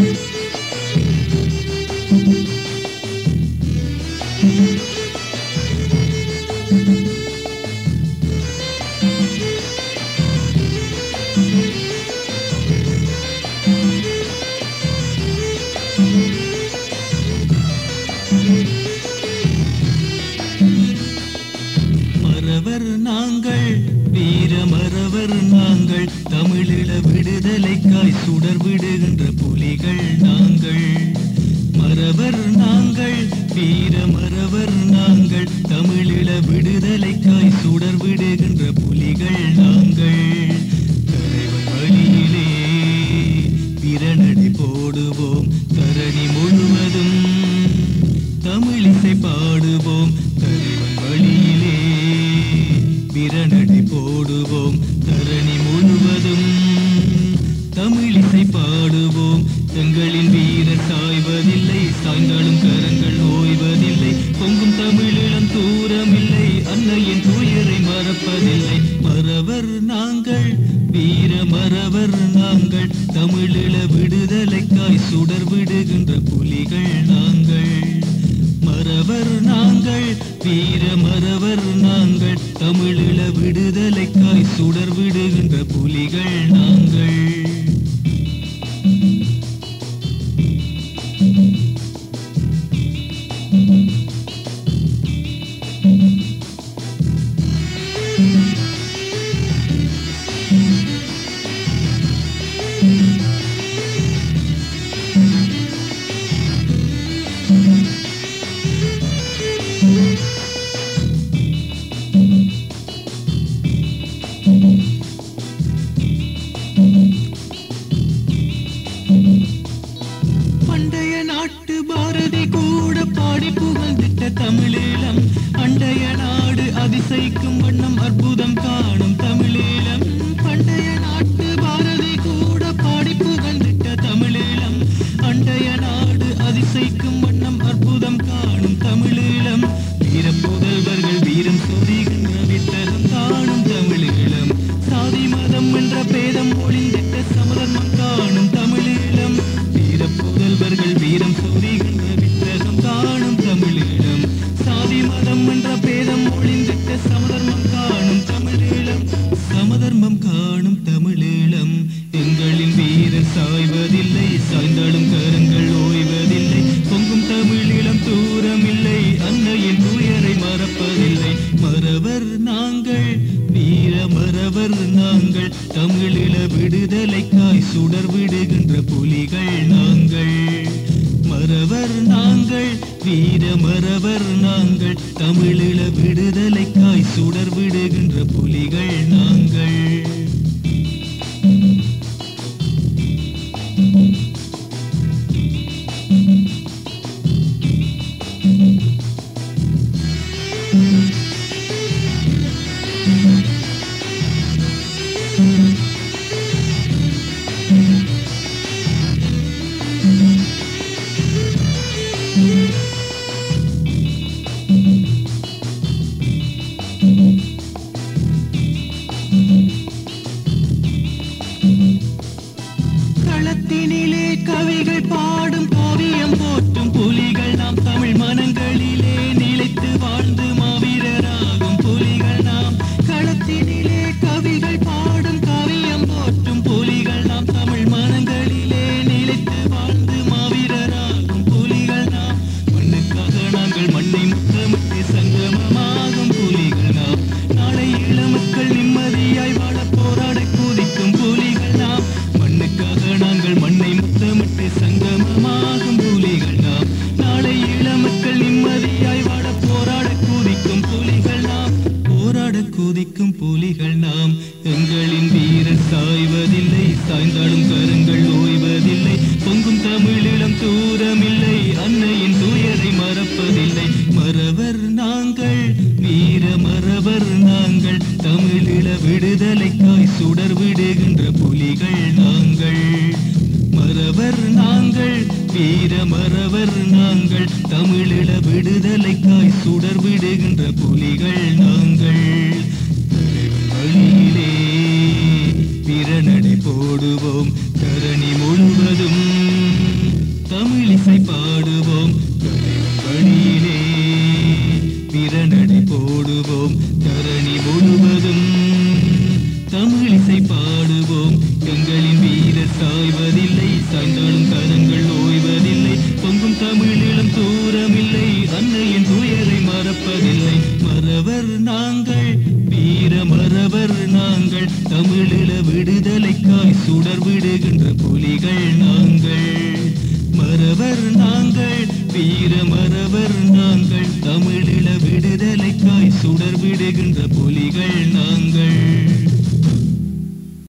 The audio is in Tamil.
மறவர் நாங்கள் வீர மறவர் நாங்கள் தமிழில விடுதலைக்காய் சுடர் விடுகின்ற புலிகள் நாங்கள் மறவர் நாங்கள் வீர மறவர் நாங்கள் தமிழில விடுதலைக்காய் சுடர் விடுகின்ற புலிகள் நாங்கள் தலைவன் வழியிலே பிறனடி போடுவோம் தரணி முழுவதும் தமிழிசை பாடுவோம் தலைவன் வழியிலே பிறனடி போடுவோம் தரணி முழுவதும் தமிழிசை பாடுவோம் எங்களின் வீரர் சாய்வதில்லை சாய்ந்தாலும் கரங்கள் ஓய்வதில்லை பொங்கும் தமிழீழம் தூரமில்லை அன்னையின் துயரை மறப்பதில்லை மறவர் நாங்கள் வீர மறவர் நாங்கள் தமிழீழ விடுதலைக்காய் சுடர் விடுகின்ற புலிகள் நாங்கள் மறவர் நாங்கள் வீர மறவர் நாங்கள் தமிழீழ விடுதலைக்காய் சுடர் விடுகின்ற புலிகள் நாங்கள் பண்டைய நாட்டு பாரதி கூட பாடி புகழ்ந்திட்ட தமிழீழம் அண்டைய நாடு அதிசயிக்கும் வண்ணம் அற்புதம் காணும் தமிழீழம் பண்டைய நாட்டு பாரதி கூட பாடி புகழ்ந்திட்ட தமிழீழம் அண்டைய நாடு அதிசயிக்கும் வண்ணம் அற்புதம் காணும் தமிழீழம் வீர புதல்வர்கள் வீரம் சொரிகின்ற வித்தகம் காணும் தமிழீழம் சாதி மதம் என்ற பேதம் ஒளிந்திட்ட சமதர்மம் காணும் தமிழீழம் வீர புதல்வர்கள் வீரம் சொரிகின்ற வித்தகம் காணும் தமிழீழம் சாதி மதம் என்ற பேதம் ஒளிந்திட்ட சமதர்மம் காணும் தமிழீழம் சமதர்மம் காணும் தமிழீழம் எங்களின் வீரர் சாய்வதில்லை சாய்ந்தாலும் கரங்கள் ஓய்வதில்லை பொங்கும் தமிழீழம் தூரமில்லை அன்னையின் துயரை மறப்பதில்லை மறவர் நாங்கள் வீர மறவர் நாங்கள் தமிழீழ விடுதலைக்காய் சுடர் விடுகின்ற புலிகள் நாங்கள் மறவர் நாங்கள் வீர மறவர் நாங்கள் தமிழீழ விடுதலைக்காய் சுடர் விடுகின்ற புலிகள் நாங்கள் களத்தினிலே கவிகள் பாடும் காவியம் போற்றும் புலிகள் நாம் தமிழ் மனங்களிலே நிலைத்து வாழ்ந்து மாவீரராகும் புலிகள் நாம் களத்தினிலே கவிகள் பாடும் காவியம் போற்றும் புலிகள் நாம் தமிழ் மனங்களிலே நிலைத்து வாழ்ந்து மாவீரராகும் புலிகள் நாம் மண்ணுக்காக நாங்கள் மண்ணை முத்தமிட்டு சங்கமமாகும் புலிகள் நாம் நாளை இளமக்கள் நிம்மதியாய் வாழ போராட குதிக்கும் புலிகள் நாம் மண்ணுக்காக நாங்கள் மண்ணை முத்தமிட்டு சங்கமமாகும் புலிகள் நாம் நாளை இளமக்கள் நிம்மதியாய் வாழ போராட குதிக்கும் புலிகள் நாம் போராட குதிக்கும் புலிகள் நாம் எங்களின் வீரர் சாய்வதில்லை சாய்ந்தாலும் கரங்கள் ஓய்வதில்லை பொங்கும் தமிழீழம் தூரமில்லை அன்னையின் துயரை மறப்பதில்லை மறவர் நாங்கள் வீர மறவர் நாங்கள் தமிழீழ விடுதலைக்காய் சுடர் விடுகின்ற புலிகள் நாங்கள் மறவர் நாங்கள் வீர மறவர் நாங்கள் தமிழீழ விடுதலைக்காய் சுடர் விடுகின்ற புலிகள் நாங்கள் தலைவன் வழியிலே பிறநடை போடுவோம் தரணி முழுவதும் தமிழிசை பாடுவோம் கலையும் வழியிலே பிறநடை போடுவோம் தரணி முழுவதும் தமிழிசை பாடுவோம் எங்களின் வீரர் சாய்வதில்லை சாய்ந்தாலும் கரங்கள் ஓய்வதில்லை பொங்கும் தமிழிலும் தூரமில்லை அன்னையின் துயரை மறப்பதில்லை மறவர் நாங்கள் வீர மறவர் நாங்கள் தமிழில விடுதலைக்காய் சுடர் விடுகின்ற புலிகள் நாங்கள் மறவர் நாங்கள் வீர மறவர் நாங்கள் தமிழில விடுதலைக்காய் சுடர் விடுகின்ற புலிகள் நாங்கள்